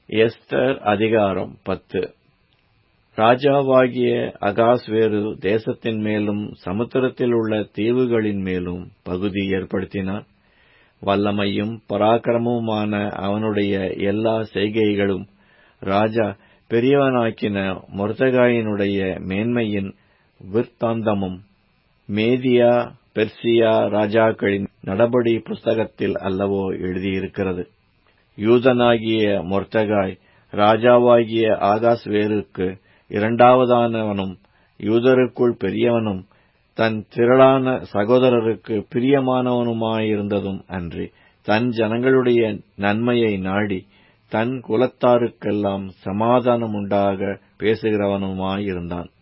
Esther அதிகாரம் பத்து ராஜாவாகிய அகாஸ்வேரு தேசத்தின் மேலும் சமுத்திரத்தில் உள்ள தீவுகளின் மேலும் பகுதி ஏற்படுத்தினான் வல்லமையும் பராக்கிரமுமான அவனுடைய எல்லா செய்கைகளும் ராஜா பெரியவனாக்கின மொர்தகாயினுடைய மேன்மையின் விற்த்தாந்தமும் மேதியா பெர்சியா ராஜாக்களின் நடபடி புஸ்தகத்தில் அல்லவோ எழுதியிருக்கிறது யூதனாகிய மொர்தகாய் ராஜாவாகிய ஆகாஸ்வேருக்கு இரண்டாவதானவனும் யூதருக்குள் பெரியவனும் தன் திரளான சகோதரருக்கு பிரியமானவனுமாயிருந்ததும் அன்றி தன் ஜனங்களுடைய நன்மையை நாடி தன் குலத்தாருக்கெல்லாம் சமாதானம் உண்டாக பேசுகிறவனுமாயிருந்தான்